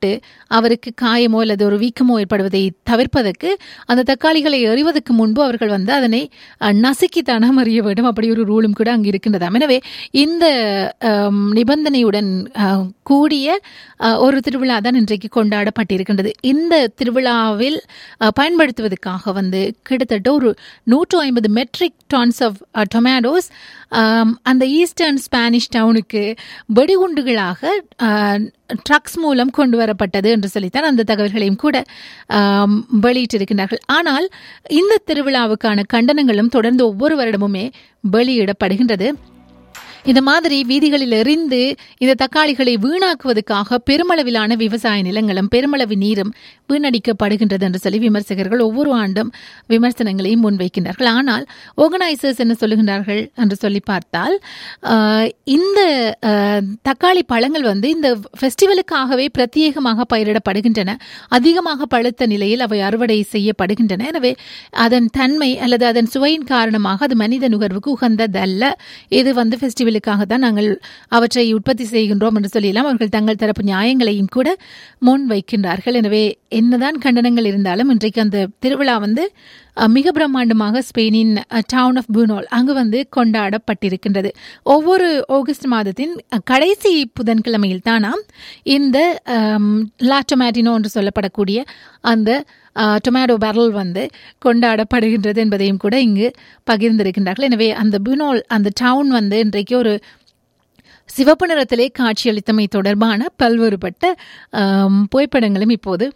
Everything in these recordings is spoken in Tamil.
பட்டு அவருக்கு காயமோ அல்லது ஒரு வீக்கமோ ஏற்படுவதை தவிர்ப்பதற்கு அந்த தக்காளிகளை எறிவதற்கு முன்பு அவர்கள் வந்து அதனை அஹ், நசுக்கித்தானே அறிய வேண்டும் அப்படி ஒரு ரூலும் கூட அங்கு இருக்கின்றதாம் எனவே இந்த அம், நிபந்தனையுடன் அஹ், கூடிய அஹ், ஒரு திருவிழா தான் இன்றைக்கு கொண்டாடப்பட்டிருக்கின்றது இந்த திருவிழாவில் அஹ், பயன்படுத்துவதற்காக வந்து கிட்டத்தட்ட ஒரு நூற்று ஐம்பது மெட்ரிக் டான்ஸ் ஆஃப் டொமேட்டோஸ் அந்த ஈஸ்டர்ன் ஸ்பானிஷ் டவுனுக்கு வெடிகுண்டுகளாக ட்ரக்ஸ் மூலம் கொண்டு வரப்பட்டது என்று சொல்லித்தான் அந்த தகவல்களையும் கூட ஆம், வெளியிட்டிருக்கின்றார்கள் ஆனால் இந்த திருவிழாவுக்கான கண்டனங்களும் தொடர்ந்து ஒவ்வொரு வருடமுமே வெளியிடப்படுகின்றது இந்த மாதிரி வீதிகளில் எறிந்து இந்த தக்காளிகளை வீணாக்குவதற்காக பெருமளவிலான விவசாய நிலங்களும் பெருமளவு நீரும் வீணடிக்கப்படுகின்றது என்று சொல்லி விமர்சகர்கள் ஒவ்வொரு ஆண்டும் விமர்சனங்களையும் முன்வைக்கின்றார்கள் ஆனால் ஆர்கனைசர்ஸ் என்ன சொல்லுகின்றார்கள் என்று சொல்லி பார்த்தால் ஆஹ், இந்த ஆஹ், தக்காளி பழங்கள் வந்து இந்த ஃபெஸ்டிவலுக்காகவே பிரத்யேகமாக பயிரிடப்படுகின்றன அதிகமாக பழுத்த நிலையில் அவை அறுவடை செய்யப்படுகின்றன எனவே அதன் தன்மை அல்லது அதன் சுவையின் காரணமாக அது மனித நுகர்வுக்கு உகந்ததல்ல இது வந்து ஃபெஸ்டிவலுக்காக தான் நாங்கள் அவற்றை உற்பத்தி செய்கின்றோம் என்று சொல்லலாம் அவர்கள் தங்கள் தரப்பு நியாயங்களையும் கூட முன் வைக்கின்றார்கள் எனவே என்னதான் கண்டனங்கள் இருந்தாலும் இன்றைக்கு அந்த திருவிழா வந்து அஹ், மிக பிரம்மாண்டமாக ஸ்பெயினின் டவுன் ஆஃப் பூனோல் அங்கு வந்து கொண்டாடப்பட்டிருக்கின்றது ஒவ்வொரு ஆகஸ்ட் மாதத்தின் அஹ், கடைசி புதன்கிழமையில் தானாம் இந்த லாட்டோமேட்டினோ என்று சொல்லப்படக்கூடிய அந்த டொமேட்டோ பேரல் வந்து கொண்டாடப்படுகின்றது என்பதையும் கூட இங்கு பகிர்ந்திருக்கின்றார்கள் எனவே அந்த புனோல் அந்த டவுன் வந்து இன்றைக்கு ஒரு சிவப்பு நிறத்திலே காட்சியளித்தமை தொடர்பான பல்வேறுபட்ட ஆம், புகைப்படங்களும் இப்போது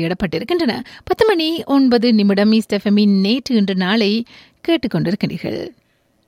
வெளியிடப்பட்டிருக்கின்றன பத்து மணி ஒன்பது நிமிடம் ஈஸ்ட் எஃப்எம்மின் நேற்று இன்று நாளை கேட்டுக்கொண்டிருக்கிறீர்கள்